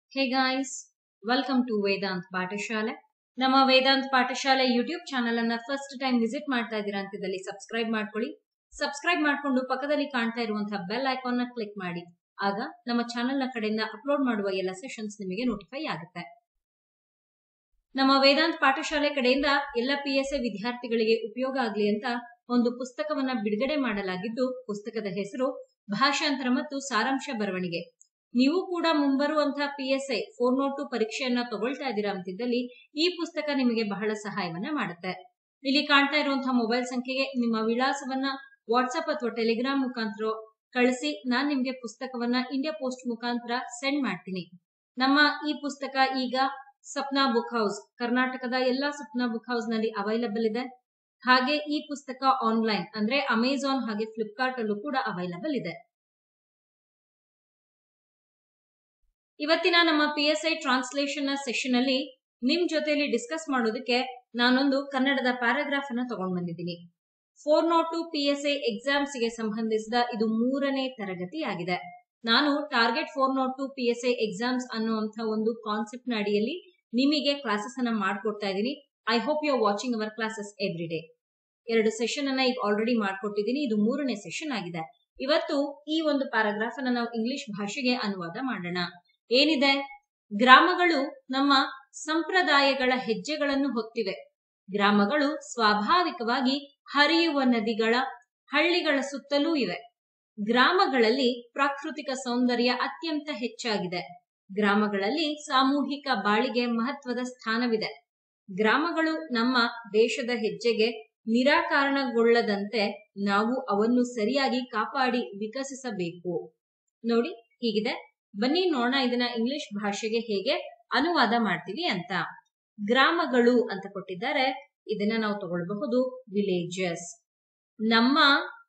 hey guys welcome to Vedant Pathashale ನಮ್ಮ Vedant Pathashale YouTube channel ಅನ್ನ first time visit ಮಾಡ್ತಾ ಇದ್ದೀರಾ ಅಂತಿದ್ದಲ್ಲಿ ಸಬ್ಸ್ಕ್ರೈಬ್ ಮಾಡ್ಕೊಳ್ಳಿ ಸಬ್ಸ್ಕ್ರೈಬ್ ಮಾಡ್ಕೊಂಡು ಪಕ್ಕದಲ್ಲಿ ಕಾಣ್ತಾ ಇರುವಂತಹ ಬೆಲ್ ಐಕಾನ್ ನ ಕ್ಲಿಕ್ ಮಾಡಿ ಆಗ ನಮ್ಮ ಚಾನೆಲ್ ನ ಕಡೆಯಿಂದ ಅಪ್ಲೋಡ್ ಮಾಡುವ ಎಲ್ಲ ಸೆಷನ್ಸ್ ನಿಮಗೆ ನೋಟಿಫೈ ಆಗುತ್ತೆ ನಮ್ಮ ವೇದಾಂತ್ ಪಾಠಶಾಲೆ ಕಡೆಯಿಂದ ಎಲ್ಲ ಪಿ ಎಸ್ ಎ ವಿದ್ಯಾರ್ಥಿಗಳಿಗೆ ಉಪಯೋಗ ಆಗಲಿ ಅಂತ ಒಂದು ಪುಸ್ತಕವನ್ನ ಬಿಡುಗಡೆ ಮಾಡಲಾಗಿದ್ದು ಪುಸ್ತಕದ ಹೆಸರು ಭಾಷಾಂತರ ಮತ್ತು ಸಾರಾಂಶ ಬರವಣಿಗೆ ನೀವು ಕೂಡ ಮುಂಬರುವಂತಹ P S I four nought two ಪರೀಕ್ಷೆಯನ್ನ ತಗೊಳ್ತಾ ಇದ್ದೀರಾ ಅಂತಿದ್ದಲ್ಲಿ ಈ ಪುಸ್ತಕ ನಿಮಗೆ ಬಹಳ ಸಹಾಯವನ್ನ ಮಾಡುತ್ತೆ ಇಲ್ಲಿ ಕಾಣ್ತಾ ಇರುವಂತಹ ಮೊಬೈಲ್ ಸಂಖ್ಯೆಗೆ ನಿಮ್ಮ ವಿಳಾಸವನ್ನ ವಾಟ್ಸ್ಆಪ್ ಅಥವಾ ಟೆಲಿಗ್ರಾಮ್ ಮುಖಾಂತರ ಕಳಿಸಿ ನಾನ್ ನಿಮ್ಗೆ ಪುಸ್ತಕವನ್ನ ಇಂಡಿಯಾ ಪೋಸ್ಟ್ ಮುಖಾಂತರ ಸೆಂಡ್ ಮಾಡ್ತೀನಿ ನಮ್ಮ ಈ ಪುಸ್ತಕ ಈಗ ಸಪ್ನಾ ಬುಕ್ ಹೌಸ್ ಕರ್ನಾಟಕದ ಎಲ್ಲಾ ಸಪ್ನಾ ಬುಕ್ ಹೌಸ್ ನಲ್ಲಿ ಅವೈಲಬಲ್ ಇದೆ ಹಾಗೆ ಈ ಪುಸ್ತಕ ಆನ್ಲೈನ್ ಅಂದ್ರೆ ಅಮೆಜಾನ್ ಹಾಗೆ ಫ್ಲಿಪ್ಕಾರ್ಟ್ ಅಲ್ಲೂ ಕೂಡ ಅವೈಲಬಲ್ ಇದೆ ಇವತ್ತಿನ ನಮ್ಮ ಪಿ ಎಸ್ ಐ ಟ್ರಾನ್ಸ್ಲೇಷನ್ ನ ಸೆಷನ್ ಅಲ್ಲಿ ನಿಮ್ ಜೊತೆಲಿ ಡಿಸ್ಕಸ್ ಮಾಡೋದಕ್ಕೆ ನಾನೊಂದು ಕನ್ನಡದ ಪ್ಯಾರಾಗ್ರಾಫ್ ಅನ್ನ ತಗೊಂಡ್ ಬಂದಿದ್ದೀನಿ four nought two P S I exams ಗೆ ಸಂಬಂಧಿಸಿದ ಇದು ಮೂರನೇ ತರಗತಿ ಆಗಿದೆ ನಾನು target four nought two P S I exams ಅನ್ನುವಂತ ಒಂದು ಕಾನ್ಸೆಪ್ಟ್ ನ ಅಡಿಯಲ್ಲಿ ನಿಮಗೆ ಕ್ಲಾಸಸ್ ಅನ್ನ ಮಾಡ್ಕೊಡ್ತಾ ಇದ್ದೀನಿ I hope you are watching our classes every day ಎರಡು ಸೆಷನ್ ಅನ್ನ ಈಗ ಆಲ್ರೆಡಿ ಮಾಡ್ಕೊಟ್ಟಿದ್ದೀನಿ ಇದು ಮೂರನೇ ಸೆಷನ್ ಆಗಿದೆ ಇವತ್ತು ಈ ಒಂದು ಪ್ಯಾರಾಗ್ರಾಫ್ ಅನ್ನ ನಾವು ಇಂಗ್ಲಿಷ್ ಭಾಷೆಗೆ ಅನುವಾದ ಮಾಡೋಣ ಏನಿದೆ ಗ್ರಾಮಗಳು ನಮ್ಮ ಸಂಪ್ರದಾಯಗಳ ಹೆಜ್ಜೆಗಳನ್ನು ಹೊತ್ತಿವೆ ಗ್ರಾಮಗಳು ಸ್ವಾಭಾವಿಕವಾಗಿ ಹರಿಯುವ ನದಿಗಳ ಹಳ್ಳಿಗಳ ಸುತ್ತಲೂ ಇವೆ ಗ್ರಾಮಗಳಲ್ಲಿ ಪ್ರಾಕೃತಿಕ ಸೌಂದರ್ಯ ಅತ್ಯಂತ ಹೆಚ್ಚಾಗಿದೆ ಗ್ರಾಮಗಳಲ್ಲಿ ಸಾಮೂಹಿಕ ಬಾಳಿಗೆ ಮಹತ್ವದ ಸ್ಥಾನವಿದೆ ಗ್ರಾಮಗಳು ನಮ್ಮ ದೇಶದ ಹೆಜ್ಜೆಗೆ ನಿರಾಕರಣಗೊಳ್ಳದಂತೆ ನಾವು ಅವನ್ನು ಸರಿಯಾಗಿ ಕಾಪಾಡಿ ವಿಕಸಿಸಬೇಕು ನೋಡಿ ಹೀಗಿದೆ ಬನ್ನಿ ನೋಡೋಣ ಇದನ್ನ ಇಂಗ್ಲಿಷ್ ಭಾಷೆಗೆ ಹೇಗೆ ಅನುವಾದ ಮಾಡ್ತೀವಿ ಅಂತ ಗ್ರಾಮಗಳು ಅಂತ ಕೊಟ್ಟಿದ್ದಾರೆ ಇದನ್ನ ನಾವು ತಗೊಳ್ಬಹುದು ವಿಲೇಜಸ್ ನಮ್ಮ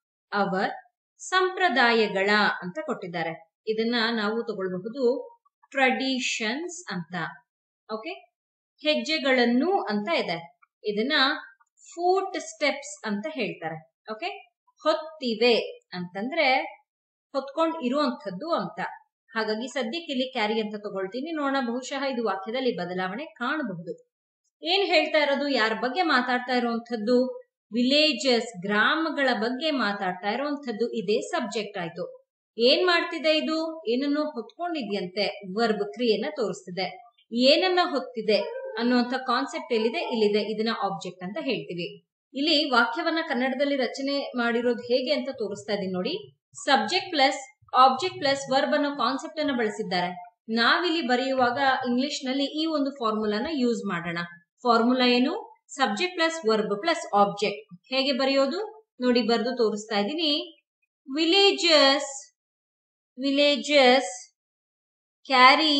ಅವರ್ ಸಂಪ್ರದಾಯಗಳ ಅಂತ ಕೊಟ್ಟಿದ್ದಾರೆ ಇದನ್ನ ನಾವು ತಗೊಳ್ಬಹುದು ಟ್ರೆಡಿಷನ್ಸ್ ಅಂತ ಓಕೆ ಹೆಜ್ಜೆಗಳನ್ನು ಅಂತ ಇದೆ ಇದನ್ನ ಫೂಟ್ ಸ್ಟೆಪ್ಸ್ ಅಂತ ಹೇಳ್ತಾರೆ ಓಕೆ ಹೊತ್ತಿವೆ ಅಂತಂದ್ರೆ ಹೊತ್ಕೊಂಡ್ ಇರುವಂತದ್ದು ಅಂತ ಹಾಗಾಗಿ ಸದ್ಯಕ್ಕೆ ಇಲ್ಲಿ ಕ್ಯಾರಿ ಅಂತ ತಗೊಳ್ತೀನಿ ನೋಡೋಣ ಬಹುಶಃ ಇದು ವಾಕ್ಯದಲ್ಲಿ ಬದಲಾವಣೆ ಕಾಣಬಹುದು ಏನ್ ಹೇಳ್ತಾ ಇರೋದು ಯಾರ ಬಗ್ಗೆ ಮಾತಾಡ್ತಾ ಇರುವಂತದ್ದು ವಿಲೇಜಸ್ ಗ್ರಾಮಗಳ ಬಗ್ಗೆ ಮಾತಾಡ್ತಾ ಇರುವಂತದ್ದು ಇದೇ ಸಬ್ಜೆಕ್ಟ್ ಆಯ್ತು ಏನ್ ಮಾಡ್ತಿದೆ ಇದು ಏನನ್ನು ಹೊತ್ಕೊಂಡಿದ್ಯಂತೆ ವರ್ಬ್ ಕ್ರಿಯೆನ ತೋರಿಸ್ತಿದೆ ಏನನ್ನ ಹೊತ್ತಿದೆ ಅನ್ನುವಂತ ಕಾನ್ಸೆಪ್ಟ್ ಎಲ್ಲಿದೆ ಇಲ್ಲಿದೆ ಇದನ್ನ ಆಬ್ಜೆಕ್ಟ್ ಅಂತ ಹೇಳ್ತೀವಿ ಇಲ್ಲಿ ವಾಕ್ಯವನ್ನ ಕನ್ನಡದಲ್ಲಿ ರಚನೆ ಮಾಡಿರೋದು ಹೇಗೆ ಅಂತ ತೋರಿಸ್ತಾ ಇದೀನಿ ನೋಡಿ subject plus object plus verb ಅನ್ನೋ ಕಾನ್ಸೆಪ್ಟ್ ಅನ್ನ ಬಳಸಿದ್ದಾರೆ ನಾವಿಲ್ಲಿ ಬರೆಯುವಾಗ ಇಂಗ್ಲಿಷ್ ನಲ್ಲಿ ಈ ಒಂದು ಫಾರ್ಮುಲಾನ ಯೂಸ್ ಮಾಡೋಣ ಫಾರ್ಮುಲಾ ಏನು subject plus verb plus object ಹೇಗೆ ಬರೆಯೋದು ನೋಡಿ ಬರೆದು ತೋರಿಸ್ತಾ ಇದ್ದೀನಿ ವಿಲೇಜಸ್ ವಿಲೇಜಸ್ ಕ್ಯಾರಿ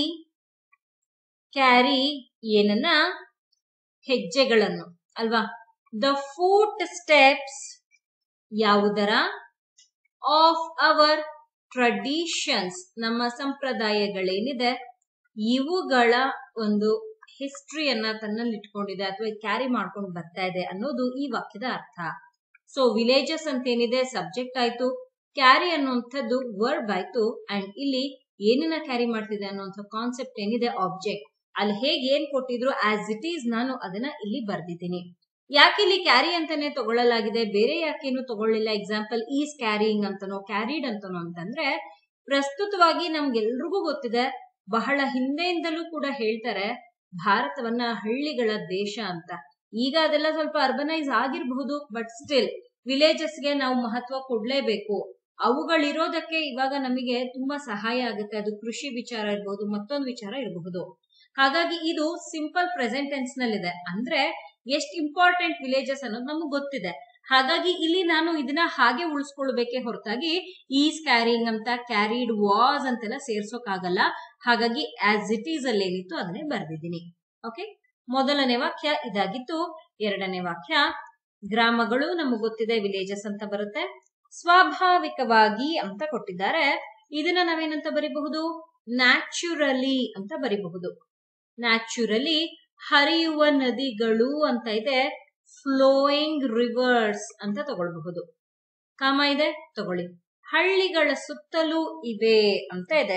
ಕ್ಯಾರಿ ಏನನ್ನ ಹೆಜ್ಜೆಗಳನ್ನು ಅಲ್ವಾ ದ ಫೂಟ್ ಸ್ಟೆಪ್ಸ್ ಯಾವುದರ ಆಫ್ ಅವರ್ ಟ್ರೆಡಿಷನ್ಸ್ ನಮ್ಮ ಸಂಪ್ರದಾಯಗಳೇನಿದೆ ಇವುಗಳ ಒಂದು ಹಿಸ್ಟ್ರಿಯನ್ನ ತನ್ನಲ್ಲಿ ಇಟ್ಕೊಂಡಿದೆ ಅಥವಾ ಕ್ಯಾರಿ ಮಾಡ್ಕೊಂಡು ಬರ್ತಾ ಇದೆ ಅನ್ನೋದು ಈ ವಾಕ್ಯದ ಅರ್ಥ ಸೊ ವಿಲೇಜಸ್ ಅಂತ ಏನಿದೆ ಸಬ್ಜೆಕ್ಟ್ ಆಯ್ತು ಕ್ಯಾರಿ ಅನ್ನುವಂಥದ್ದು ವರ್ಬ್ ಆಯ್ತು ಅಂಡ್ ಇಲ್ಲಿ ಏನನ್ನ ಕ್ಯಾರಿ ಮಾಡ್ತಿದೆ ಅನ್ನುವಂಥ ಕಾನ್ಸೆಪ್ಟ್ ಏನಿದೆ ಆಬ್ಜೆಕ್ಟ್ ಅಲ್ಲಿ ಹೇಗೆ ಏನ್ ಕೊಟ್ಟಿದ್ರು ಆಸ್ ಇಟ್ ಈಸ್ ನಾನು ಅದನ್ನ ಇಲ್ಲಿ ಬರ್ದಿದ್ದೀನಿ ಯಾಕೆ ಇಲ್ಲಿ ಕ್ಯಾರಿ ಅಂತಾನೆ ತಗೊಳ್ಳಲಾಗಿದೆ ಬೇರೆ ಯಾಕೇನು ತಗೊಳ್ಳಿಲ್ಲ ಎಕ್ಸಾಂಪಲ್ ಈಸ್ ಕ್ಯಾರಿಯಿಂಗ್ ಅಂತನೋ ಕ್ಯಾರಿಡ್ ಅಂತನೋ ಅಂತಂದ್ರೆ ಪ್ರಸ್ತುತವಾಗಿ ನಮ್ಗೆಲ್ರಿಗೂ ಗೊತ್ತಿದೆ ಬಹಳ ಹಿಂದೆಯಿಂದಲೂ ಕೂಡ ಹೇಳ್ತಾರೆ ಭಾರತವನ್ನ ಹಳ್ಳಿಗಳ ದೇಶ ಅಂತ ಈಗ ಅದೆಲ್ಲ ಸ್ವಲ್ಪ ಅರ್ಬನೈಸ್ ಆಗಿರಬಹುದು ಬಟ್ ಸ್ಟಿಲ್ ವಿಲೇಜಸ್ಗೆ ನಾವು ಮಹತ್ವ ಕೊಡ್ಲೇಬೇಕು ಅವುಗಳಿರೋದಕ್ಕೆ ಇವಾಗ ನಮಗೆ ತುಂಬಾ ಸಹಾಯ ಆಗುತ್ತೆ ಅದು ಕೃಷಿ ವಿಚಾರ ಇರಬಹುದು ಮತ್ತೊಂದು ವಿಚಾರ ಇರಬಹುದು ಹಾಗಾಗಿ ಇದು ಸಿಂಪಲ್ ಪ್ರೆಸೆಂಟ್ ಟೆನ್ಸ್ ನಲ್ಲಿದೆ ಅಂದ್ರೆ ಎಷ್ಟು ಇಂಪಾರ್ಟೆಂಟ್ ವಿಲೇಜಸ್ ಅನ್ನೋದು ನಮ್ಗೆ ಗೊತ್ತಿದೆ ಹಾಗಾಗಿ ಇಲ್ಲಿ ನಾನು ಇದನ್ನ ಹಾಗೆ ಉಳಿಸ್ಕೊಳ್ಬೇಕೆ ಹೊರತಾಗಿ ಈಸ್ ಕ್ಯಾರಿಂಗ್ ಅಂತ ಕ್ಯಾರಿಡ್ ವಾಸ್ ಅಂತೆಲ್ಲ ಸೇರ್ಸೋಕಾಗಲ್ಲ ಹಾಗಾಗಿ ಆಸ್ ಇಟ್ ಈಸ್ ಅಲ್ಲಿ ಏನಿತ್ತು ಅದನ್ನೇ ಬರ್ದಿದ್ದೀನಿ ಓಕೆ ಮೊದಲನೇ ವಾಕ್ಯ ಇದಾಗಿತ್ತು ಎರಡನೇ ವಾಕ್ಯ ಗ್ರಾಮಗಳು ನಮಗೆ ಗೊತ್ತಿದೆ ವಿಲೇಜಸ್ ಅಂತ ಬರುತ್ತೆ ಸ್ವಾಭಾವಿಕವಾಗಿ ಅಂತ ಕೊಟ್ಟಿದ್ದಾರೆ ಇದನ್ನ ನಾವೇನಂತ ಬರಿಬಹುದು ನ್ಯಾಚುರಲಿ ಅಂತ ಬರಿಬಹುದು ನ್ಯಾಚುರಲಿ ಹರಿಯುವ ನದಿಗಳು ಅಂತ ಇದೆ ಫ್ಲೋಯಿಂಗ್ ರಿವರ್ಸ್ ಅಂತ ತಗೊಳ್ಬಹುದು ಕಾಮ ಇದೆ ತಗೊಳ್ಳಿ ಹಳ್ಳಿಗಳ ಸುತ್ತಲೂ ಇವೆ ಅಂತ ಇದೆ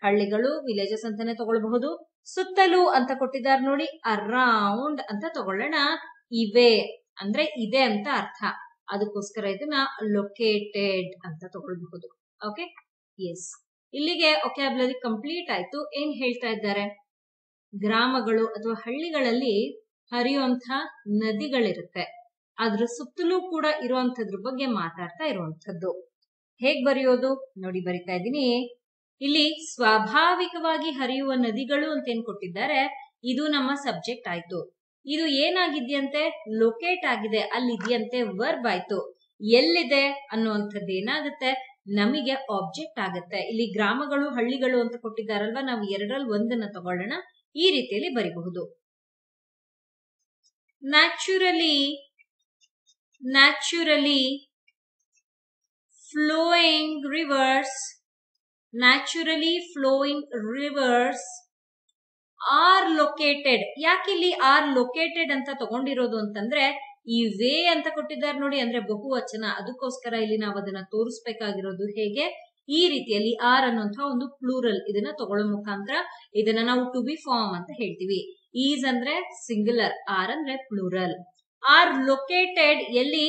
ಹಳ್ಳಿಗಳು ವಿಲೇಜಸ್ ಅಂತಾನೆ ತಗೊಳ್ಬಹುದು ಸುತ್ತಲೂ ಅಂತ ಕೊಟ್ಟಿದ್ದಾರೆ ನೋಡಿ ಅರೌಂಡ್ ಅಂತ ತಗೊಳ್ಳೋಣ ಇವೆ ಅಂದ್ರೆ ಇದೆ ಅಂತ ಅರ್ಥ ಅದಕ್ಕೋಸ್ಕರ ಇದನ್ನ ಲೊಕೇಟೆಡ್ ಅಂತ ತಗೊಳ್ಬಹುದು ಓಕೆ ಎಸ್ ಇಲ್ಲಿಗೆ ಒಕ್ಯಾಬ್ಲರಿ ಕಂಪ್ಲೀಟ್ ಆಯ್ತು ಏನ್ ಹೇಳ್ತಾ ಇದ್ದಾರೆ ಗ್ರಾಮಗಳು ಅಥವಾ ಹಳ್ಳಿಗಳಲ್ಲಿ ಹರಿಯುವಂತ ನದಿಗಳಿರುತ್ತೆ ಅದ್ರ ಸುತ್ತಲೂ ಕೂಡ ಇರುವಂತದ್ರ ಬಗ್ಗೆ ಮಾತಾಡ್ತಾ ಇರುವಂತದ್ದು ಹೇಗ್ ಬರೆಯೋದು ನೋಡಿ ಬರಿತಾ ಇದ್ದೀನಿ ಇಲ್ಲಿ ಸ್ವಾಭಾವಿಕವಾಗಿ ಹರಿಯುವ ನದಿಗಳು ಅಂತ ಏನ್ ಕೊಟ್ಟಿದ್ದಾರೆ ಇದು ನಮ್ಮ ಸಬ್ಜೆಕ್ಟ್ ಆಯ್ತು ಇದು ಏನಾಗಿದೆಯಂತೆ ಲೊಕೇಟ್ ಆಗಿದೆ ಅಲ್ಲಿದೆಯಂತೆ ವರ್ಬ್ ಆಯ್ತು ಎಲ್ಲಿದೆ ಅನ್ನುವಂಥದ್ದು ಏನಾಗುತ್ತೆ ನಮಗೆ ಆಬ್ಜೆಕ್ಟ್ ಆಗುತ್ತೆ ಇಲ್ಲಿ ಗ್ರಾಮಗಳು ಹಳ್ಳಿಗಳು ಅಂತ ಕೊಟ್ಟಿದ್ದಾರಲ್ವಾ ನಾವು ಎರಡರಲ್ಲಿ ಒಂದನ್ನ ತಗೊಳ್ಳೋಣ ಈ ರೀತಿಯಲ್ಲಿ ಬರಿಬಹುದು naturally naturally flowing rivers naturally flowing rivers are located ಯಾಕಿಲ್ಲಿ ಆರ್ ಲೊಕೇಟೆಡ್ ಅಂತ ತಗೊಂಡಿರೋದು ಅಂತಂದ್ರೆ ಈ ವೇ ಅಂತ ಕೊಟ್ಟಿದ್ದಾರೆ ನೋಡಿ ಅಂದ್ರೆ ಬಹುವಚನ ಅದಕ್ಕೋಸ್ಕರ ಇಲ್ಲಿ ನಾವು ಅದನ್ನ ತೋರಿಸ್ಬೇಕಾಗಿರೋದು ಹೇಗೆ ಈ ರೀತಿಯಲ್ಲಿ ಆರ್ ಅನ್ನುವಂತ ಒಂದು ಪ್ಲೂರಲ್ ಇದನ್ನ ತಗೊಳ್ಳೋ ಮುಖಾಂತರ ಇದನ್ನ ನಾವು ಟು ಬಿ ಫಾರ್ಮ್ ಅಂತ ಹೇಳ್ತೀವಿ ಈಸ್ ಅಂದ್ರೆ ಸಿಂಗುಲರ್ ಆರ್ ಅಂದ್ರೆ ಪ್ಲೂರಲ್ ಆರ್ ಲೊಕೇಟೆಡ್ ಎಲ್ಲಿ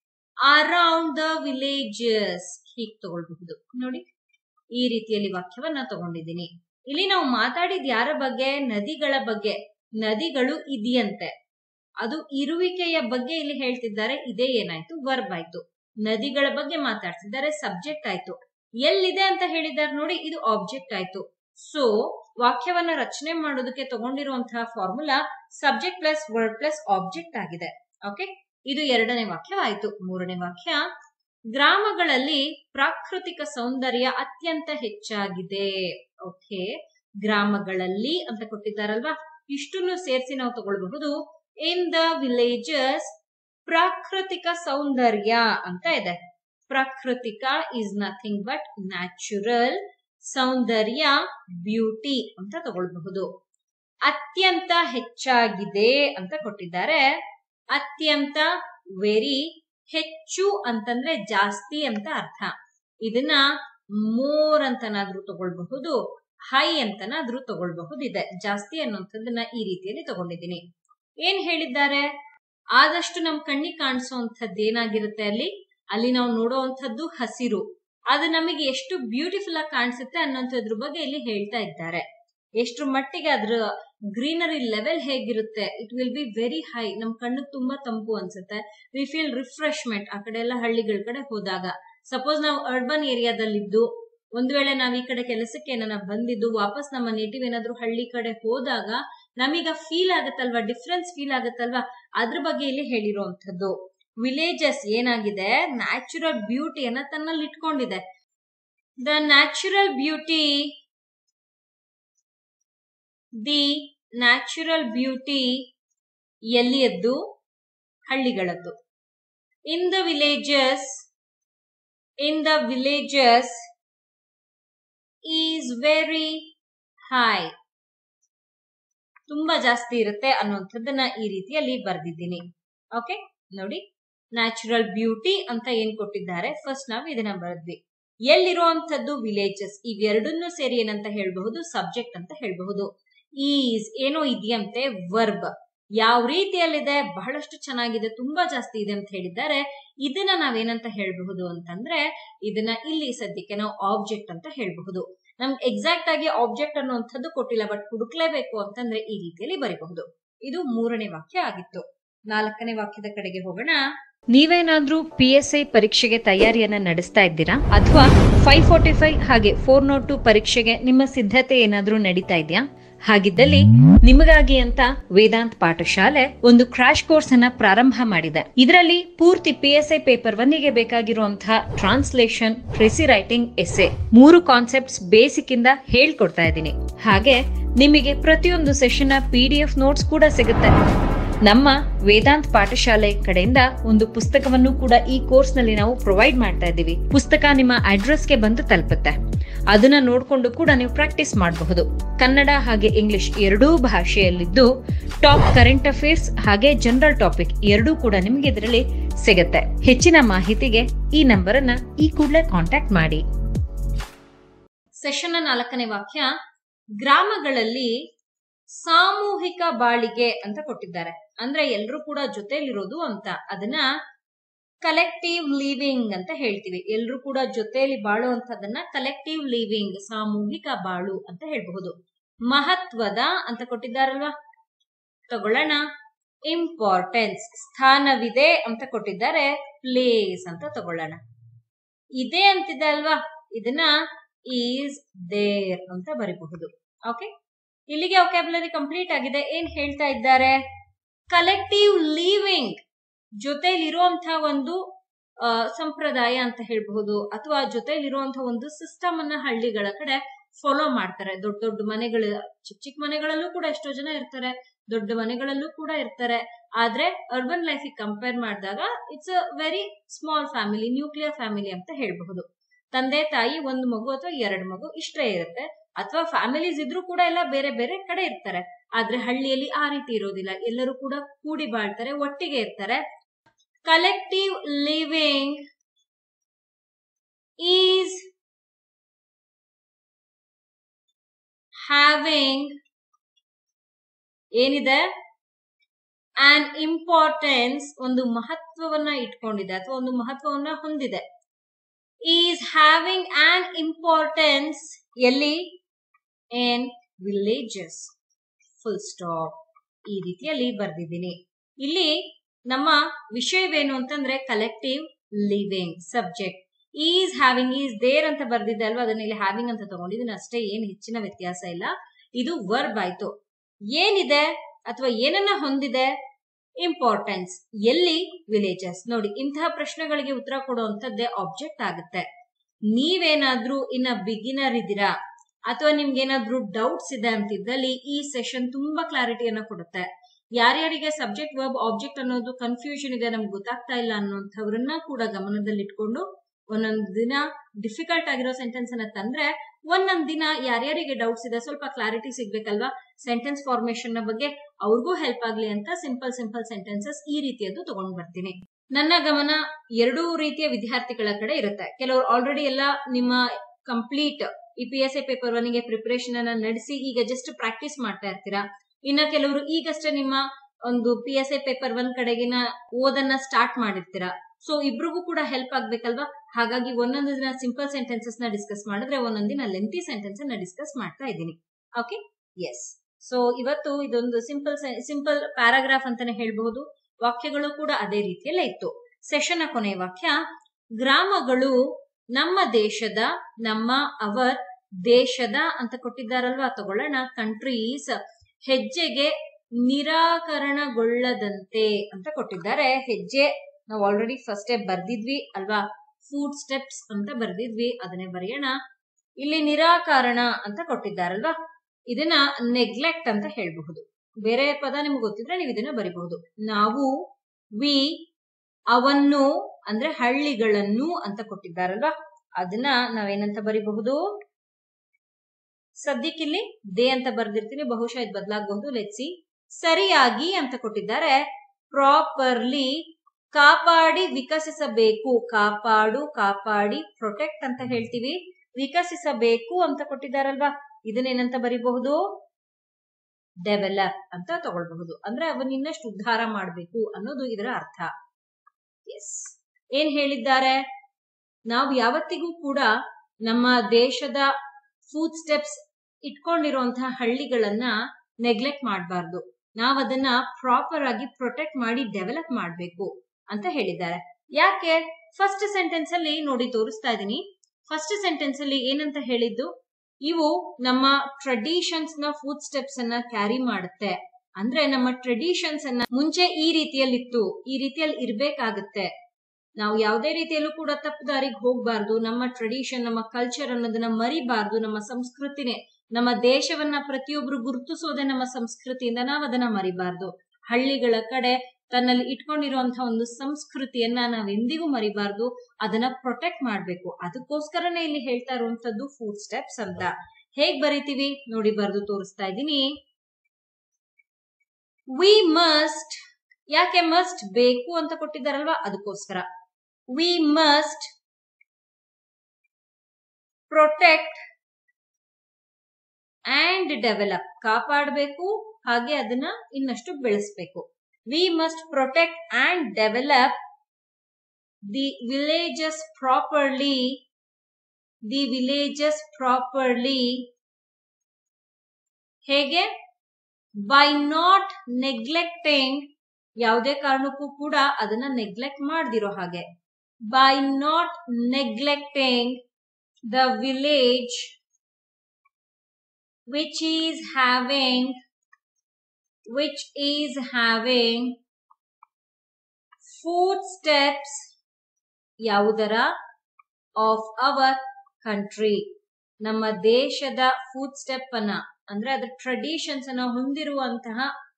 ಅರೌಂಡ್ ದ ವಿಲೇಜಸ್ ಹೀಗೆ ತಗೊಳ್ಬಹುದು ನೋಡಿ ಈ ರೀತಿಯಲ್ಲಿ ವಾಕ್ಯವನ್ನ ತಗೊಂಡಿದ್ದೀನಿ ಇಲ್ಲಿ ನಾವು ಮಾತಾಡಿದ ಯಾರ ಬಗ್ಗೆ ನದಿಗಳ ಬಗ್ಗೆ ನದಿಗಳು ಇದೆಯಂತೆ ಅದು ಇರುವಿಕೆಯ ಬಗ್ಗೆ ಇಲ್ಲಿ ಹೇಳ್ತಿದ್ದಾರೆ ಇದೇ ಏನಾಯ್ತು ವರ್ಬ್ ಆಯ್ತು ನದಿಗಳ ಬಗ್ಗೆ ಮಾತಾಡ್ತಿದ್ದಾರೆ ಸಬ್ಜೆಕ್ಟ್ ಆಯ್ತು ಎಲ್ಲಿದೆ ಅಂತ ಹೇಳಿದ್ದಾರೆ ನೋಡಿ ಇದು ಆಬ್ಜೆಕ್ಟ್ ಆಯ್ತು ಸೊ ವಾಕ್ಯವನ್ನ ರಚನೆ ಮಾಡೋದಕ್ಕೆ ತಗೊಂಡಿರುವಂತಹ formula subject plus word plus object ಆಗಿದೆ ಓಕೆ ಇದು ಎರಡನೇ ವಾಕ್ಯವಾಯ್ತು ಮೂರನೇ ವಾಕ್ಯ ಗ್ರಾಮಗಳಲ್ಲಿ ಪ್ರಾಕೃತಿಕ ಸೌಂದರ್ಯ ಅತ್ಯಂತ ಹೆಚ್ಚಾಗಿದೆ ಓಕೆ ಗ್ರಾಮಗಳಲ್ಲಿ ಅಂತ ಕೊಟ್ಟಿದ್ದಾರಲ್ವಾ ಇಷ್ಟನ್ನು ಸೇರಿಸಿ ನಾವು ತಗೊಳ್ಬಹುದು ಇನ್ ದ ವಿಲೇಜಸ್ ಪ್ರಾಕೃತಿಕ ಸೌಂದರ್ಯ ಅಂತ ಇದೆ ಪ್ರಾಕೃತಿಕ ಇಸ್ ನಥಿಂಗ್ ಬಟ್ ನ್ಯಾಚುರಲ್ ಸೌಂದರ್ಯ ಬ್ಯೂಟಿ ಅಂತ ತಗೊಳ್ಬಹುದು ಅತ್ಯಂತ ಹೆಚ್ಚಾಗಿದೆ ಅಂತ ಕೊಟ್ಟಿದ್ದಾರೆ ಅತ್ಯಂತ ವೆರಿ ಹೆಚ್ಚು ಅಂತಂದ್ರೆ ಜಾಸ್ತಿ ಅಂತ ಅರ್ಥ ಇದನ್ನ ಮೋರ್ ಅಂತನಾದ್ರೂ ತಗೊಳ್ಬಹುದು ಹೈ ಅಂತನಾದ್ರೂ ತಗೊಳ್ಬಹುದು ಇದೆ ಜಾಸ್ತಿ ಅನ್ನುವಂಥದ್ದನ್ನ ಈ ರೀತಿಯಲ್ಲಿ ತಗೊಂಡಿದ್ದೀನಿ ಏನ್ ಹೇಳಿದ್ದಾರೆ ಆದಷ್ಟು ನಮ್ ಕಣ್ಣಿಗೆ ಕಾಣಿಸುವಂಥದ್ದು ಏನಾಗಿರುತ್ತೆ ಅಲ್ಲಿ ಅಲ್ಲಿ ನಾವು ನೋಡುವಂಥದ್ದು ಹಸಿರು ಅದು ನಮಗೆ ಎಷ್ಟು ಬ್ಯೂಟಿಫುಲ್ ಆಗಿ ಕಾಣಿಸುತ್ತೆ ಅನ್ನೋಂಥದ್ರ ಬಗ್ಗೆ ಇಲ್ಲಿ ಹೇಳ್ತಾ ಇದ್ದಾರೆ ಎಷ್ಟು ಮಟ್ಟಿಗೆ ಅದ್ರ ಗ್ರೀನರಿ ಲೆವೆಲ್ ಹೇಗಿರುತ್ತೆ it will be very high ನಮ್ ಕಣ್ಣಿಗೆ ತುಂಬಾ ತಂಪು ಅನ್ಸುತ್ತೆ ವಿ ಫೀಲ್ ರಿಫ್ರೆಶ್ಮೆಂಟ್ ಆ ಕಡೆ ಎಲ್ಲ ಹಳ್ಳಿಗಳ ಕಡೆ ಹೋದಾಗ ಸಪೋಸ್ ನಾವು ಅರ್ಬನ್ ಏರಿಯಾದಲ್ಲಿದ್ದು ಒಂದ್ ವೇಳೆ ನಾವ್ ಈ ಕಡೆ ಕೆಲಸಕ್ಕೆ ಏನಾರ ಬಂದಿದ್ದು ವಾಪಸ್ ನಮ್ಮ ನೇಟಿವ್ ಏನಾದ್ರು ಹಳ್ಳಿ ಕಡೆ ಹೋದಾಗ ನಮೀಗ ಫೀಲ್ ಆಗತ್ತಲ್ವಾ ಡಿಫ್ರೆನ್ಸ್ ಫೀಲ್ ಆಗತ್ತಲ್ವಾ ಅದ್ರ ಬಗ್ಗೆ ಇಲ್ಲಿ ಹೇಳಿರುವಂತದ್ದು ವಿಲೇಜಸ್ ಏನಾಗಿದೆ ನ್ಯಾಚುರಲ್ ಬ್ಯೂಟಿಯನ್ನ ತನ್ನಲ್ಲಿ ಇಟ್ಕೊಂಡಿದೆ the natural beauty the natural beauty ಎಲ್ಲಿಯದ್ದು ಹಳ್ಳಿಗಳದ್ದು in the villages in the villages is very high ತುಂಬಾ ಜಾಸ್ತಿ ಇರುತ್ತೆ ಅನ್ನುವಂಥದ್ದನ್ನ ಈ ರೀತಿಯಲ್ಲಿ ಬರ್ದಿದ್ದೀನಿ ಓಕೆ ನೋಡಿ ನ್ಯಾಚುರಲ್ ಬ್ಯೂಟಿ ಅಂತ ಏನ್ ಕೊಟ್ಟಿದ್ದಾರೆ ಫಸ್ಟ್ ನಾವು ಇದನ್ನ ಬರೆದ್ವಿ ಎಲ್ಲಿರುವಂತದ್ದು ವಿಲೇಜಸ್ ಇವೆರಡನ್ನೂ ಸೇರಿ ಏನಂತ ಹೇಳಬಹುದು ಸಬ್ಜೆಕ್ಟ್ ಅಂತ ಹೇಳಬಹುದು ಈಸ್ ಏನೋ ಇದೆಯಂತೆ ವರ್ಬ್ ಯಾವ ರೀತಿಯಲ್ಲಿದೆ ಬಹಳಷ್ಟು ಚೆನ್ನಾಗಿದೆ ತುಂಬಾ ಜಾಸ್ತಿ ಇದೆ ಅಂತ ಹೇಳಿದ್ದಾರೆ ಇದನ್ನ ನಾವೇನಂತ ಹೇಳಬಹುದು ಅಂತಂದ್ರೆ ಇದನ್ನ ಇಲ್ಲಿ ಸದ್ಯಕ್ಕೆ ನಾವು ಆಬ್ಜೆಕ್ಟ್ ಅಂತ ಹೇಳಬಹುದು ನಮ್ಗೆ ಎಕ್ಸಾಕ್ಟ್ ಆಗಿ ಆಬ್ಜೆಕ್ಟ್ ಅನ್ನುವಂಥದ್ದು ಕೊಟ್ಟಿಲ್ಲ ಬಟ್ ಹುಡುಕ್ಲೇಬೇಕು ಅಂತಂದ್ರೆ ಈ ರೀತಿಯಲ್ಲಿ ಬರೀಬಹುದು ಇದು ಮೂರನೇ ವಾಕ್ಯ ಆಗಿತ್ತು ನಾಲ್ಕನೇ ವಾಕ್ಯದ ಕಡೆಗೆ ಹೋಗೋಣ ನೀವೇನಾದ್ರೂ ಪಿ ಎಸ್ ಐ ಪರೀಕ್ಷೆಗೆ ತಯಾರಿಯನ್ನ ನಡೆಸ್ತಾ ಇದ್ದೀರಾ ಅಥವಾ ಫೈವ್ ಫೋರ್ಟಿ ಫೈವ್ ಹಾಗೆ ಫೋರ್ ನೋಟ್ ಟು ಪರೀಕ್ಷೆಗೆ ನಿಮ್ಮ ಸಿದ್ಧತೆ ಏನಾದ್ರೂ ನಡೀತಾ ಇದೆಯಾ ಹಾಗಿದ್ದಲ್ಲಿ ನಿಮಗಾಗಿ ಅಂತ ವೇದಾಂತ್ ಪಾಠಶಾಲೆ ಒಂದು ಕ್ರಾಶ್ ಕೋರ್ಸ್ ಅನ್ನ ಪ್ರಾರಂಭ ಮಾಡಿದೆ ಇದರಲ್ಲಿ ಪೂರ್ತಿ ಪಿ ಎಸ್ ಐ ಪೇಪರ್ ಒನ್ನಿಗೆ ಬೇಕಾಗಿರುವಂತಹ ಟ್ರಾನ್ಸ್ಲೇಷನ್ ಪ್ರೆಸಿ ರೈಟಿಂಗ್ ಎಸ್ಸೆ ಮೂರು ಕಾನ್ಸೆಪ್ಟ್ಸ್ ಬೇಸಿಕ್ ಇಂದ ಹೇಳ್ಕೊಡ್ತಾ ಇದ್ದೀನಿ ಹಾಗೆ ನಿಮಗೆ ಪ್ರತಿಯೊಂದು session P D F notes ಕೂಡ ಸಿಗುತ್ತೆ ನಮ್ಮ ವೇದಾಂತ್ ಪಾಠಶಾಲೆ ಕಡೆಯಿಂದ ಒಂದು ಪುಸ್ತಕವನ್ನು ಕೂಡ ಈ ಕೋರ್ಸ್ ನಲ್ಲಿ ನಾವು ಪ್ರೊವೈಡ್ ಮಾಡ್ತಾ ಇದ್ದೀವಿ ಪುಸ್ತಕ ನಿಮ್ಮ ಅಡ್ರೆಸ್ಗೆ ಬಂದು ತಲುಪುತ್ತೆ ಅದನ್ನ ನೋಡ್ಕೊಂಡು ಕೂಡ ನೀವು ಪ್ರಾಕ್ಟೀಸ್ ಮಾಡಬಹುದು ಕನ್ನಡ ಹಾಗೆ ಇಂಗ್ಲಿಷ್ ಎರಡೂ ಭಾಷೆಯಲ್ಲಿದ್ದು ಟಾಪ್ ಕರೆಂಟ್ ಅಫೇರ್ಸ್ ಹಾಗೆ ಜನರಲ್ ಟಾಪಿಕ್ ಎರಡೂ ಕೂಡ ನಿಮ್ಗೆ ಇದರಲ್ಲಿ ಸಿಗುತ್ತೆ ಹೆಚ್ಚಿನ ಮಾಹಿತಿಗೆ ಈ ನಂಬರ್ ಅನ್ನ ಈ ಕೂಡಲೇ ಕಾಂಟ್ಯಾಕ್ಟ್ ಮಾಡಿ ಸೆಷನ್ ನಾಲ್ಕನೇ ವಾಕ್ಯ ಗ್ರಾಮಗಳಲ್ಲಿ ಸಾಮೂಹಿಕ ಬಾಳಿಗೆ ಅಂತ ಕೊಟ್ಟಿದ್ದಾರೆ ಅಂದ್ರೆ ಎಲ್ರೂ ಕೂಡ ಜೊತೆಲಿರೋದು ಅಂತ ಅದನ್ನ ಕಲೆಕ್ಟಿವ್ ಲಿವಿಂಗ್ ಅಂತ ಹೇಳ್ತೀವಿ ಎಲ್ರೂ ಕೂಡ ಜೊತೆಯಲ್ಲಿ ಬಾಳುವಂತದನ್ನ ಕಲೆಕ್ಟಿವ್ ಲಿವಿಂಗ್ ಸಾಮೂಹಿಕ ಬಾಳು ಅಂತ ಹೇಳ್ಬಹುದು ಮಹತ್ವದ ಅಂತ ಕೊಟ್ಟಿದ್ದಾರಲ್ವಾ ತಗೊಳ್ಳೋಣ ಇಂಪಾರ್ಟೆನ್ಸ್ ಸ್ಥಾನವಿದೆ ಅಂತ ಕೊಟ್ಟಿದ್ದಾರೆ ಪ್ಲೇಸ್ ಅಂತ ತಗೊಳ್ಳೋಣ ಇದೆ ಅಂತಿದೆ ಅಲ್ವಾ ಇದನ್ನ ಈಸ್ ದೇರ್ ಅಂತ ಬರಿಬಹುದು ಓಕೆ ಇಲ್ಲಿಗೆ ಒಕ್ಯಾಬುಲರಿ ಕಂಪ್ಲೀಟ್ ಆಗಿದೆ ಏನ್ ಹೇಳ್ತಾ ಇದ್ದಾರೆ ಕಲೆಕ್ಟಿವ್ ಲಿವಿಂಗ್ ಜೊತೆಲಿರುವಂತಹ ಒಂದು ಸಂಪ್ರದಾಯ ಅಂತ ಹೇಳ್ಬಹುದು ಅಥವಾ ಜೊತೆಲಿರುವಂತಹ ಒಂದು ಸಿಸ್ಟಮ್ ಅನ್ನ ಹಳ್ಳಿಗಳ ಕಡೆ ಫಾಲೋ ಮಾಡ್ತಾರೆ ದೊಡ್ಡ ದೊಡ್ಡ ಮನೆಗಳ ಚಿಕ್ಕ ಚಿಕ್ಕ ಮನೆಗಳಲ್ಲೂ ಕೂಡ ಎಷ್ಟೋ ಜನ ಇರ್ತಾರೆ ದೊಡ್ಡ ಮನೆಗಳಲ್ಲೂ ಕೂಡ ಇರ್ತಾರೆ ಆದ್ರೆ ಅರ್ಬನ್ ಲೈಫ್ ಕಂಪೇರ್ ಮಾಡಿದಾಗ it's a very small family nuclear family ಅಂತ ಹೇಳ್ಬಹುದು ತಂದೆ ತಾಯಿ ಒಂದು ಮಗು ಅಥವಾ ಎರಡು ಮಗು ಇಷ್ಟೇ ಇರುತ್ತೆ ಅಥವಾ ಫ್ಯಾಮಿಲೀಸ್ ಇದ್ರೂ ಕೂಡ ಎಲ್ಲ ಬೇರೆ ಬೇರೆ ಕಡೆ ಇರ್ತಾರೆ ಆದ್ರೆ ಹಳ್ಳಿಯಲ್ಲಿ ಆ ರೀತಿ ಇರೋದಿಲ್ಲ ಎಲ್ಲರೂ ಕೂಡ ಕೂಡಿ ಬಾಳ್ತಾರೆ ಒಟ್ಟಿಗೆ ಇರ್ತಾರೆ ಕಲೆಕ್ಟಿವ್ ಲಿವಿಂಗ್ ಈಸ್ ಹ್ಯಾವಿಂಗ್ ಏನಿದೆ ಆನ್ ಇಂಪಾರ್ಟೆನ್ಸ್ ಒಂದು ಮಹತ್ವವನ್ನ ಇಟ್ಕೊಂಡಿದೆ ಅಥವಾ ಒಂದು ಮಹತ್ವವನ್ನ ಹೊಂದಿದೆ ಈಸ್ ಹ್ಯಾವಿಂಗ್ ಆನ್ ಇಂಪಾರ್ಟೆನ್ಸ್ ಎಲ್ಲಿ ಇನ್ ವಿಲೇಜಸ್ ಫುಲ್ ಸ್ಟಾಪ್ ಈ ರೀತಿಯಲ್ಲಿ ಬರ್ದಿದ್ದೀನಿ ಇಲ್ಲಿ ನಮ್ಮ ವಿಷಯವೇನು ಅಂತಂದ್ರೆ collective living subject is having is there ಅಂತ ಬರ್ದಿದ್ದೆ ಅಲ್ವಾ ಅದನ್ನ ಇಲ್ಲಿ ಹ್ಯಾವಿಂಗ್ ಅಂತ ತಗೊಂಡಿದ್ದೀನಿ ಅಷ್ಟೇ ಏನ್ ಹೆಚ್ಚಿನ ವ್ಯತ್ಯಾಸ ಇಲ್ಲ ಇದು ವರ್ಬ್ ಆಯ್ತು ಏನಿದೆ ಅಥವಾ ಏನನ್ನ ಹೊಂದಿದೆ ಇಂಪಾರ್ಟೆನ್ಸ್ ಎಲ್ಲಿ ವಿಲೇಜಸ್ ನೋಡಿ ಇಂತಹ ಪ್ರಶ್ನೆಗಳಿಗೆ ಉತ್ತರ ಕೊಡುವಂತದ್ದೇ ಆಬ್ಜೆಕ್ಟ್ ಆಗುತ್ತೆ ನೀವೇನಾದ್ರೂ ಇನ್ನ ಬಿಗಿನರ್ ಇದ್ದೀರಾ ಅಥವಾ ನಿಮ್ಗೇನಾದ್ರೂ ಡೌಟ್ಸ್ ಇದೆ ಅಂತಿದ್ದಲ್ಲಿ ಈ ಸೆಷನ್ ತುಂಬಾ ಕ್ಲಾರಿಟಿಯನ್ನ ಕೊಡುತ್ತೆ ಯಾರ್ಯಾರಿಗೆ ಸಬ್ಜೆಕ್ಟ್ ವರ್ಬ್ ಆಬ್ಜೆಕ್ಟ್ ಅನ್ನೋದು ಕನ್ಫ್ಯೂಷನ್ ಇದೆ ನಮ್ಗೆ ಗೊತ್ತಾಗ್ತಾ ಇಲ್ಲ ಅನ್ನೋಂಥವ್ರನ್ನ ಕೂಡ ಗಮನದಲ್ಲಿಟ್ಕೊಂಡು ಒಂದೊಂದ್ ದಿನ ಡಿಫಿಕಲ್ಟ್ ಆಗಿರೋ ಸೆಂಟೆನ್ಸ್ ಅನ್ನ ತಂದ್ರೆ ಒಂದೊಂದ್ ದಿನ ಯಾರ್ಯಾರಿಗೆ ಡೌಟ್ಸ್ ಇದೆ ಸ್ವಲ್ಪ ಕ್ಲಾರಿಟಿ ಸಿಗ್ಬೇಕಲ್ವಾ ಸೆಂಟೆನ್ಸ್ ಫಾರ್ಮೇಶನ್ ನ ಬಗ್ಗೆ ಅವ್ರಿಗೂ ಹೆಲ್ಪ್ ಆಗ್ಲಿ ಅಂತ ಸಿಂಪಲ್ ಸಿಂಪಲ್ ಸೆಂಟೆನ್ಸಸ್ ಈ ರೀತಿಯದ್ದು ತಗೊಂಡ್ ಬರ್ತೀನಿ ನನ್ನ ಗಮನ ಎರಡೂ ರೀತಿಯ ವಿದ್ಯಾರ್ಥಿಗಳ ಕಡೆ ಇರುತ್ತೆ ಕೆಲವರು ಆಲ್ರೆಡಿ ಎಲ್ಲ ನಿಮ್ಮ ಕಂಪ್ಲೀಟ್ ಈ ಪಿ ಎಸ್ ಐ ಪೇಪರ್ ಒನ್ಗೆ ಪ್ರಿಪರೇಷನ್ ಅನ್ನ ನಡೆಸಿ ಈಗ ಜಸ್ಟ್ ಪ್ರಾಕ್ಟೀಸ್ ಮಾಡ್ತಾ ಇರ್ತೀರಾ ಇನ್ನ ಕೆಲವರು ಈಗಷ್ಟೇ ನಿಮ್ಮ ಒಂದು P S I paper one ಕಡೆಗಿನ ಓದನ್ನ ಸ್ಟಾರ್ಟ್ ಮಾಡಿರ್ತೀರಾ ಸೊ ಇಬ್ರಿಗೂ ಕೂಡ ಹೆಲ್ಪ್ ಆಗ್ಬೇಕಲ್ವಾ ಹಾಗಾಗಿ ಒಂದೊಂದು ದಿನ ಸಿಂಪಲ್ ಸೆಂಟೆನ್ಸಸ್ ನ ಡಿಸ್ಕಸ್ ಮಾಡಿದ್ರೆ ಒಂದೊಂದು ದಿನ ಲೆಂತಿ ಸೆಂಟೆನ್ಸ್ ನ ಡಿಸ್ಕಸ್ ಮಾಡ್ತಾ ಇದ್ದೀನಿ ಓಕೆ ಎಸ್ ಸೊ ಇವತ್ತು ಇದೊಂದು ಸಿಂಪಲ್ ಸಿಂಪಲ್ ಪ್ಯಾರಾಗ್ರಾಫ್ ಅಂತಾನೆ ಹೇಳ್ಬಹುದು ವಾಕ್ಯಗಳು ಕೂಡ ಅದೇ ರೀತಿಯಲ್ಲೇ ಇತ್ತು ಸೆಷನ್ ಕೊನೆಯ ವಾಕ್ಯ ಗ್ರಾಮಗಳು ನಮ್ಮ ದೇಶದ ನಮ್ಮ ಅವರ್ ದೇಶದ ಅಂತ ಕೊಟ್ಟಿದ್ದಾರಲ್ವಾ ತಗೊಳ್ಳೋಣ ಕಂಟ್ರೀಸ್ ಹೆಜ್ಜೆಗೆ ನಿರಾಕರಣಗೊಳ್ಳದಂತೆ ಅಂತ ಕೊಟ್ಟಿದ್ದಾರೆ ಹೆಜ್ಜೆ ನಾವು ಆಲ್ರೆಡಿ ಫಸ್ಟ್ ಬರ್ದಿದ್ವಿ ಅಲ್ವಾ ಫುಡ್ ಸ್ಟೆಪ್ಸ್ ಅಂತ ಬರ್ದಿದ್ವಿ ಅದನ್ನೇ ಬರೆಯೋಣ ಇಲ್ಲಿ ನಿರಾಕರಣ ಅಂತ ಕೊಟ್ಟಿದ್ದಾರಲ್ವಾ ಇದನ್ನ ನೆಗ್ಲೆಕ್ಟ್ ಅಂತ ಹೇಳ್ಬಹುದು ಬೇರೆ ಪದ ನಿಮ್ಗೆ ಗೊತ್ತಿದ್ರೆ ನೀವು ಇದನ್ನ ಬರಿಬಹುದು ನಾವು ವಿ ಅವನ್ನು ಅಂದ್ರೆ ಹಳ್ಳಿಗಳನ್ನು ಅಂತ ಕೊಟ್ಟಿದ್ದಾರಲ್ವಾ ಅದನ್ನ ನಾವೇನಂತ ಬರಿಬಹುದು ಸದ್ಯಕ್ಕಿಲ್ಲಿ ದೇ ಅಂತ ಬರ್ದಿರ್ತೀನಿ ಬಹುಶಃ ಇದು ಬದಲಾಗಬಹುದು ಲೆಟ್ಸಿ ಸರಿಯಾಗಿ ಅಂತ ಕೊಟ್ಟಿದ್ದಾರೆ ಪ್ರಾಪರ್ಲಿ ಕಾಪಾಡಿ ವಿಕಸಿಸಬೇಕು ಕಾಪಾಡು ಕಾಪಾಡಿ ಪ್ರೊಟೆಕ್ಟ್ ಅಂತ ಹೇಳ್ತೀವಿ ವಿಕಸಿಸಬೇಕು ಅಂತ ಕೊಟ್ಟಿದ್ದಾರಲ್ವಾ ಇದನ್ನೇನಂತ ಬರಿಬಹುದು ಡೆವೆಲಪ್ ಅಂತ ತಗೊಳ್ಬಹುದು ಅಂದ್ರೆ ಅವನ್ ಇನ್ನಷ್ಟು ಉದ್ಧಾರ ಮಾಡಬೇಕು ಅನ್ನೋದು ಇದರ ಅರ್ಥ ಎಸ್ ಏನ್ ಹೇಳಿದ್ದಾರೆ ನಾವು ಯಾವತ್ತಿಗೂ ಕೂಡ ನಮ್ಮ ದೇಶದ ಫುಡ್ ಸ್ಟೆಪ್ಸ್ ಇಟ್ಕೊಂಡಿರುವಂತಹ ಹಳ್ಳಿಗಳನ್ನ ನೆಗ್ಲೆಕ್ಟ್ ಮಾಡಬಾರ್ದು ನಾವ್ ಅದನ್ನ ಪ್ರಾಪರ್ ಆಗಿ ಪ್ರೊಟೆಕ್ಟ್ ಮಾಡಿ ಡೆವಲಪ್ ಮಾಡಬೇಕು ಅಂತ ಹೇಳಿದ್ದಾರೆ ಯಾಕೆ ಫಸ್ಟ್ ಸೆಂಟೆನ್ಸ್ ಅಲ್ಲಿ ನೋಡಿ ತೋರಿಸ್ತಾ ಇದೀನಿ ಫಸ್ಟ್ ಸೆಂಟೆನ್ಸ್ ಅಲ್ಲಿ ಏನಂತ ಹೇಳಿದ್ದು ಇವು ನಮ್ಮ ಟ್ರೆಡಿಷನ್ಸ್ ನ ಫುಡ್ ಸ್ಟೆಪ್ಸ್ ಅನ್ನ ಕ್ಯಾರಿ ಮಾಡುತ್ತೆ ಅಂದ್ರೆ ನಮ್ಮ ಟ್ರೆಡಿಷನ್ಸ್ ಅನ್ನ ಮುಂಚೆ ಈ ರೀತಿಯಲ್ಲಿತ್ತು ಈ ರೀತಿಯಲ್ಲಿ ಇರ್ಬೇಕಾಗತ್ತೆ ನಾವು ಯಾವುದೇ ರೀತಿಯಲ್ಲೂ ಕೂಡ ತಪ್ಪು ದಾರಿಗೆ ಹೋಗ್ಬಾರ್ದು ನಮ್ಮ ಟ್ರೆಡಿಷನ್ ನಮ್ಮ ಕಲ್ಚರ್ ಅನ್ನೋದನ್ನ ಮರಿಬಾರ್ದು ನಮ್ಮ ಸಂಸ್ಕೃತಿನೇ ನಮ್ಮ ದೇಶವನ್ನ ಪ್ರತಿಯೊಬ್ರು ಗುರುತಿಸೋದೇ ನಮ್ಮ ಸಂಸ್ಕೃತಿಯಿಂದ ನಾವು ಅದನ್ನ ಮರಿಬಾರ್ದು ಹಳ್ಳಿಗಳ ಕಡೆ ತನ್ನಲ್ಲಿ ಇಟ್ಕೊಂಡಿರುವಂತಹ ಒಂದು ಸಂಸ್ಕೃತಿಯನ್ನ ನಾವೆಂದಿಗೂ ಮರಿಬಾರ್ದು ಅದನ್ನ ಪ್ರೊಟೆಕ್ಟ್ ಮಾಡ್ಬೇಕು ಅದಕ್ಕೋಸ್ಕರನೇ ಇಲ್ಲಿ ಹೇಳ್ತಾ ಇರುವಂತದ್ದು ಫುಡ್ ಸ್ಟೆಪ್ಸ್ ಅಂತ ಹೇಗ್ ಬರಿತೀವಿ ನೋಡಿ ಬರ್ದು ತೋರಿಸ್ತಾ ಇದ್ದೀನಿ ವಿ ಮಸ್ಟ್ ಯಾಕೆ ಮಸ್ಟ್ ಬೇಕು ಅಂತ ಕೊಟ್ಟಿದ್ದಾರಲ್ವಾ ಅದಕ್ಕೋಸ್ಕರ we must protect and develop ಕಾಪಾಡಬೇಕು ಹಾಗೆ ಅದನ್ನ ಇನ್ನಷ್ಟು ಬೆಳೆಸಬೇಕು we must protect and develop the villages properly the villages properly ಹೇಗೆ ಬೈ ನಾಟ್ ನೆಗ್ಲೆಕ್ಟಿಂಗ್ ಯಾವುದೇ ಕಾರಣಕ್ಕೂ ಕೂಡ ಅದನ್ನ ನೆಗ್ಲೆಕ್ಟ್ ಮಾಡದಿರೋ ಹಾಗೆ by not neglecting the village which is having which is having footsteps ಯಾವುದರ ಆಫ್ ಅವರ್ ಕಂಟ್ರಿ ನಮ್ಮ ದೇಶದ ಫುಡ್ ಸ್ಟೆಪ್ ಅನ್ನ ಅಂದ್ರೆ ಅದರ ಟ್ರೆಡಿಷನ್ಸ್ ಅನ್ನ ಹೊಂದಿರುವಂತಹ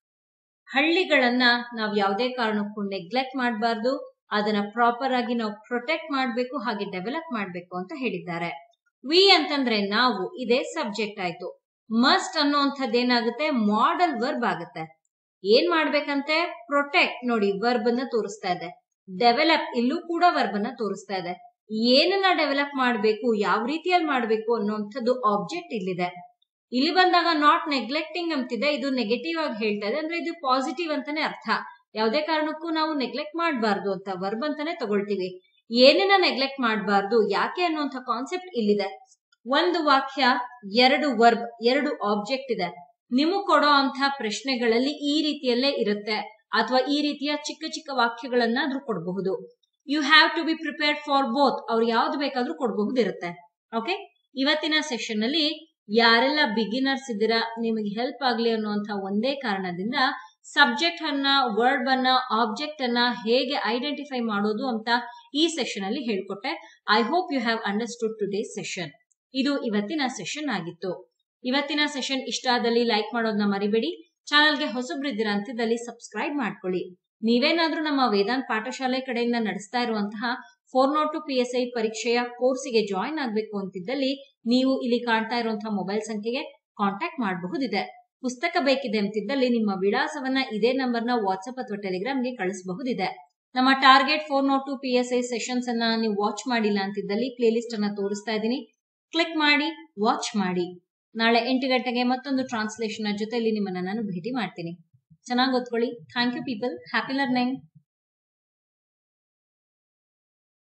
ಹಳ್ಳಿಗಳನ್ನ ನಾವು ಯಾವುದೇ ಕಾರಣಕ್ಕೂ ನೆಗ್ಲೆಕ್ಟ್ ಮಾಡಬಾರ್ದು ಅದನ್ನ ಪ್ರಾಪರ್ ಆಗಿ ನಾವು ಪ್ರೊಟೆಕ್ಟ್ ಮಾಡಬೇಕು ಹಾಗೆ ಡೆವಲಪ್ ಮಾಡಬೇಕು ಅಂತ ಹೇಳಿದ್ದಾರೆ ವಿ ಅಂತಂದ್ರೆ ನಾವು ಇದೇ ಸಬ್ಜೆಕ್ಟ್ ಆಯ್ತು ಮಸ್ಟ್ ಅನ್ನುವಂಥದ್ದು ಏನಾಗುತ್ತೆ ಮಾಡೆಲ್ ವರ್ಬ್ ಆಗುತ್ತೆ ಏನ್ ಮಾಡ್ಬೇಕಂತೆ ಪ್ರೊಟೆಕ್ಟ್ ನೋಡಿ ವರ್ಬ್ ಅನ್ನ ತೋರಿಸ್ತಾ ಇದೆ ಡೆವಲಪ್ ಇಲ್ಲೂ ಕೂಡ ವರ್ಬ್ ಅನ್ನ ತೋರಿಸ್ತಾ ಇದೆ ಏನನ್ನ ಡೆವಲಪ್ ಮಾಡಬೇಕು ಯಾವ ರೀತಿಯಲ್ಲಿ ಮಾಡಬೇಕು ಅನ್ನುವಂಥದ್ದು ಆಬ್ಜೆಕ್ಟ್ ಇಲ್ಲಿದೆ ಇಲ್ಲಿ ಬಂದಾಗ ನಾಟ್ ನೆಗ್ಲೆಕ್ಟಿಂಗ್ ಅಂತಿದೆ ಇದು ನೆಗೆಟಿವ್ ಆಗಿ ಹೇಳ್ತಾ ಇದೆ ಅಂದ್ರೆ ಇದು ಪಾಸಿಟಿವ್ ಅಂತಾನೆ ಅರ್ಥ ಯಾವುದೇ ಕಾರಣಕ್ಕೂ ನಾವು ನೆಗ್ಲೆಕ್ಟ್ ಮಾಡಬಾರ್ದು ಅಂತ ವರ್ಬ್ ಅಂತಾನೆ ತಗೊಳ್ತೀವಿ ಏನನ್ನ ನೆಗ್ಲೆಕ್ಟ್ ಮಾಡಬಾರ್ದು ಯಾಕೆ ಅನ್ನುವಂಥ ಕಾನ್ಸೆಪ್ಟ್ ಇಲ್ಲಿದೆ ಒಂದು ವಾಕ್ಯ ಎರಡು ವರ್ಬ್ ಎರಡು ಆಬ್ಜೆಕ್ಟ್ ಇದೆ ನಿಮಗೆ ಕೊಡೋ ಅಂತ ಪ್ರಶ್ನೆಗಳಲ್ಲಿ ಈ ರೀತಿಯಲ್ಲೇ ಇರುತ್ತೆ ಅಥವಾ ಈ ರೀತಿಯ ಚಿಕ್ಕ ಚಿಕ್ಕ ವಾಕ್ಯಗಳನ್ನಾದ್ರೂ ಕೊಡಬಹುದು you have to be prepared for both ಅವ್ರು ಯಾವ್ದು ಬೇಕಾದ್ರೂ ಕೊಡಬಹುದಿರುತ್ತೆ ಓಕೆ ಇವತ್ತಿನ ಸೆಷನ್ ಅಲ್ಲಿ ಯಾರೆಲ್ಲ ಬಿಗಿನರ್ಸ್ ಇದ್ದೀರಾ ನಿಮಗೆ ಹೆಲ್ಪ್ ಆಗ್ಲಿ ಅನ್ನುವಂತ ಒಂದೇ ಕಾರಣದಿಂದ ಸಬ್ಜೆಕ್ಟ್ ಅನ್ನ ವರ್ಡ್ ಅನ್ನ ಆಬ್ಜೆಕ್ಟ್ ಅನ್ನ ಹೇಗೆ ಐಡೆಂಟಿಫೈ ಮಾಡೋದು ಅಂತ ಈ ಸೆಷನ್ ಅಲ್ಲಿ ಹೇಳ್ಕೊಟ್ಟೆ I hope you have understood today session ಇದು ಇವತ್ತಿನ ಸೆಷನ್ ಆಗಿತ್ತು ಇವತ್ತಿನ ಸೆಷನ್ ಇಷ್ಟ ಆದಲ್ಲಿ ಲೈಕ್ ಮಾಡೋದನ್ನ ಮರಿಬೇಡಿ ಚಾನಲ್ಗೆ ಹೊಸಬ್ರಿದ್ದೀರಾ ಅಂತಿದ್ದಲ್ಲಿ ಸಬ್ಸ್ಕ್ರೈಬ್ ಮಾಡ್ಕೊಳ್ಳಿ ನೀವೇನಾದ್ರೂ ನಮ್ಮ ವೇದಾಂತ್ ಪಾಠಶಾಲೆ ಕಡೆಯಿಂದ ನಡೆಸ್ತಾ ಇರುವಂತಹ four nought two P S I ಪರೀಕ್ಷೆಯ ಕೋರ್ಸಿಗೆ ಜಾಯಿನ್ ಆಗಬೇಕು ಅಂತಿದ್ದಲ್ಲಿ ನೀವು ಇಲ್ಲಿ ಕಾಣ್ತಾ ಇರುವಂತಹ ಮೊಬೈಲ್ ಸಂಖ್ಯೆಗೆ ಕಾಂಟ್ಯಾಕ್ಟ್ ಮಾಡಬಹುದಿದೆ ಪುಸ್ತಕ ಬೇಕಿದೆ ಅಂತಿದ್ದಲ್ಲಿ ನಿಮ್ಮ ವಿಳಾಸವನ್ನ ಇದೇ ನಂಬರ್ನ ವಾಟ್ಸ್ಆಪ್ ಅಥವಾ ಟೆಲಿಗ್ರಾಮ್ಗೆ ಕಳಿಸಬಹುದಿದೆ ನಮ್ಮ target four nought two P S I sessions ಅನ್ನ ನೀವು ವಾಚ್ ಮಾಡಿಲ್ಲ ಅಂತಿದ್ದಲ್ಲಿ ಪ್ಲೇ ಲಿಸ್ಟ್ ಅನ್ನ ತೋರಿಸ್ತಾ ಇದ್ದೀನಿ ಕ್ಲಿಕ್ ಮಾಡಿ ವಾಚ್ ಮಾಡಿ ನಾಳೆ ಎಂಟು ಗಂಟೆಗೆ ಮತ್ತೊಂದು ಟ್ರಾನ್ಸ್ಲೇಷನ್ ಜೊತೆಯಲ್ಲಿ ನಿಮ್ಮನ್ನ ನಾನು ಭೇಟಿ ಮಾಡ್ತೀನಿ ಚೆನ್ನಾಗಿ ಓದ್ಕೊಳ್ಳಿ thank you people happy learning